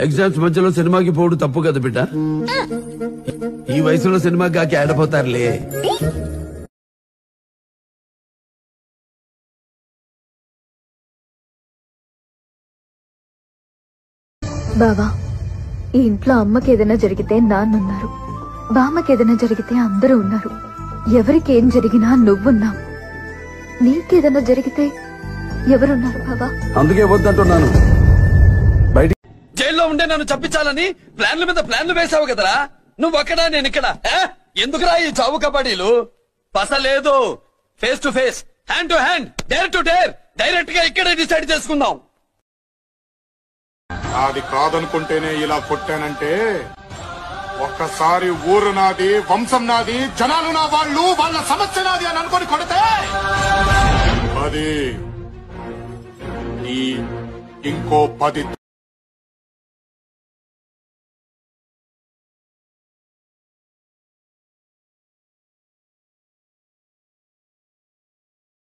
Exams మధ్యలో సినిమాకి పోడు తప్పు కదా బిడ్డ ఈ వయసులో సినిమాకి కాకి ఆడపోతారులే బావా ఈ ఇంట్లో అమ్మకి ఏదైనా జరిగితే నాన్నున్నారు బామ్మకి ఏదైనా జరిగితే అందరూ ఉన్నారు ఎవరికి ఏం జరిగినా నువ్వున్నావు నీకేదైనా జరిగితే ఎవరున్నారు బావా అందుకే వద్దంటున్నాను బయట జైల్లో ఉండే నన్ను చంపించాలని ప్లాన్ల మీద ప్లాన్లు వేసావు కదరా నువ్వు అక్కడా నేను ఇక్కడ ఏ? ఎందుకురా ఈ చావు కబడ్డీలు పస లేదు face to face hand to hand dare to dare direct గా ఇక్కడే డిసైడ్ చేసుకుందాం నాది కాదనుకుంటేనే ఇలా కొట్టానంటే ఒక్కసారి ఊరు నాది వంశం నాది జనాలు నా వాళ్ళు వాళ్ళ సమస్య నాది అని అనుకొని కొడితే అది ఈ ఇంకో పది